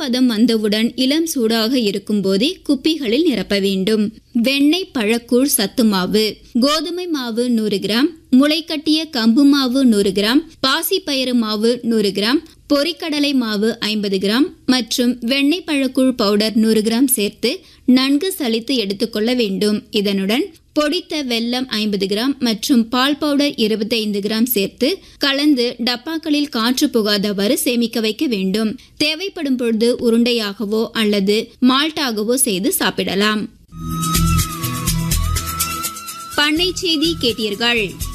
ஈரப்பதம் வந்தவுடன் இளம் சூடாக இருக்கும் போதே குப்பிகளில் நிரப்ப வேண்டும் வெண்ணெய் பழக்கூழ் சத்து மாவு கோதுமை மாவு நூறு கிராம் முளைக்கட்டிய கம்பு மாவு நூறு கிராம் பாசிப்பயிறு மாவு நூறு கிராம் பொரிக்கடலை மாவு ஐம்பது கிராம் மற்றும் வெண்ணெய் பழக்கூழ் பவுடர் நூறு கிராம் சேர்த்து நன்கு சலித்து எடுத்துக்கொள்ள வேண்டும் இதனுடன் பொடித்த வெல்லம் ஐம்பது கிராம் மற்றும் பால் பவுடர் இருபத்தைந்து கிராம் சேர்த்து கலந்து டப்பாக்களில் காற்று புகாதவாறு சேமிக்க வைக்க வேண்டும் தேவைப்படும் பொழுது உருண்டையாகவோ அல்லது மால்ட்டாகவோ செய்து சாப்பிடலாம் பண்ணை செய்தி கேட்டீர்கள்